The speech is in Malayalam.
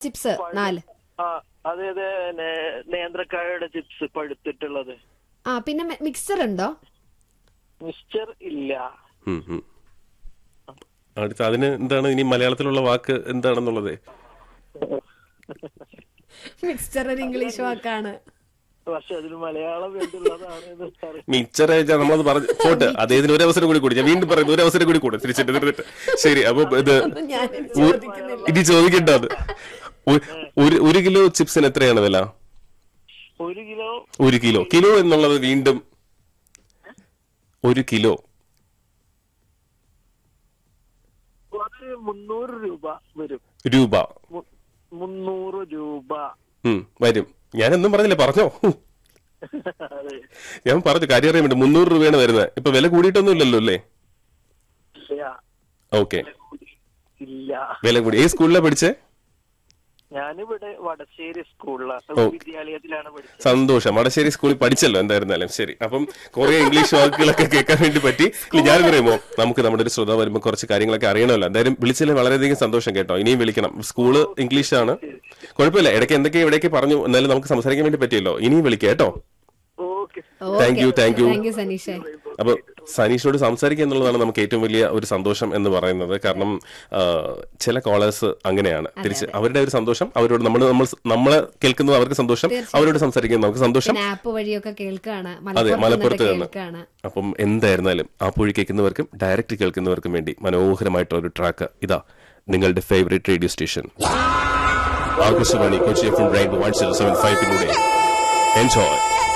ചിപ്സ് നാല് ആ അതായത് നേ- നേന്ത്രക്കായയുടെ ചിപ്സ് പഴുത്തിട്ടുള്ളത് ആ പിന്നെ മി- മിക്സർ ഉണ്ടോ മിക്സ്ചർ ഇല്ല ഉം, ഉം. അടുത്ത അതിന് എന്താണ് ഇനി മലയാളത്തിലുള്ള വാക്ക് എന്താണെന്നുള്ളത് മിക്സർ ഒരു ഇംഗ്ലീഷ് വാക്കാണ് പക്ഷെ അതിന് മലയാളം വേണ്ടിയുള്ളതാണ് എന്ന് പറയും മിച്ചർ അയച്ചാൽ നമ്മളത് പറഞ്ഞു പോട്ട് അദ്ദേഹത്തിന് ഒരു അവസരം കൂടി കൂടി ഞാൻ വീണ്ടും പറയുന്നു ഒരു അവസരം കൂടി കൂടെ തിരിച്ചിട്ട് തിരിച്ചിട്ട് ശരി അപ്പൊ ഇത് ഒന്നും ഞാൻ ഒ- ഇനി ചോദിക്കണ്ട അത് ഒ- ഒരു ഒരു കിലോ ചിപ്സിന് എത്രയാണ് വില ഒരു കിലോ ഒരു കിലോ കിലോ എന്നുള്ളത് വീണ്ടും ഒരു കിലോ അത് മുന്നൂറ് രൂപ വരും രൂപ മു- മുന്നൂറ് രൂപ ഉം വരും ഞാനെന്നും പറഞ്ഞില്ലേ പറഞ്ഞോ അതെ ഞാൻ പറഞ്ഞു കാര്യം അറിയാൻ വേണ്ടി മുന്നൂറ് രൂപയാണ് വരുന്നത് ഇപ്പൊ വില കൂടിയിട്ടൊന്നും ഇല്ലല്ലോ അല്ലേ ഇല്ല. ഓക്കെ ഇല്ല വില കൂടി ഏത് സ്കൂളിലാണ് പഠിച്ചേ ഞാനിവിടെ വടശ്ശേരി സ്കൂളിലാണ് ഓ. വിദ്യാലയത്തിലാണ് പഠിച്ചത് സന്തോഷം വടശ്ശേരി സ്കൂളിൽ പഠിച്ചല്ലോ എന്തായിരുന്നാലും ശരി അപ്പം കുറെ ഇംഗ്ലീഷ് വാക്കുകളൊക്കെ കേൾക്കാൻ വേണ്ടി പറ്റി ഇല്ല, ഞാൻ പറയുമോ നമുക്ക് നമ്മുടെ ഒരു ശ്രോത വരുമ്പോൾ കുറച്ച് കാര്യങ്ങളൊക്കെ അറിയണമല്ലോ എന്തായാലും വിളിച്ചതിൽ വളരെയധികം സന്തോഷം കേട്ടോ ഇനിയും വിളിക്കണം സ്കൂള് ഇംഗ്ലീഷാണ് കുഴപ്പമില്ല ഇടയ്ക്ക് എന്തൊക്കെ എവിടെയൊക്കെ പറഞ്ഞു എന്നാലും നമുക്ക് സംസാരിക്കാൻ വേണ്ടി പറ്റിയല്ലോ ഇനിയും വിളിക്കാം കേട്ടോ okay Thank you, thank you. Thank you സനീഷേ അപ്പൊ സനീഷിനോട് സംസാരിക്കുക എന്നുള്ളതാണ് നമുക്ക് ഏറ്റവും വലിയ ഒരു സന്തോഷം എന്ന് പറയുന്നത് കാരണം ആ, ചില കോളേഴ്സ് അങ്ങനെയാണ് തിരിച്ച് അവരുടെ ഒരു സന്തോഷം അവരോട് നമ്മൾ നമ്മൾ നമ്മളെ കേൾക്കുന്നത് അവർക്ക് സന്തോഷം അവരോട് സംസാരിക്കുന്നത് നമുക്ക് സന്തോഷം പിന്നെ ആപ്പ് വഴിയൊക്കെ കേൾക്കാണ് അതെ മലപ്പുറത്ത് മലപ്പുറത്ത് നിന്നൊക്കെ നിന്ന് കേൾക്കാണ് അപ്പം എന്തായിരുന്നാലും ആ പുഴി കേൾക്കുന്നവർക്കും ഡയറക്റ്റ് കേൾക്കുന്നവർക്കും വേണ്ടി മനോഹരമായിട്ടുള്ള ഒരു ട്രാക്ക് ഇതാ നിങ്ങളുടെ favourite radio station Akashvani Kochi F M rain one zero seven ഫൈവിലൂടെ എൻജോയ്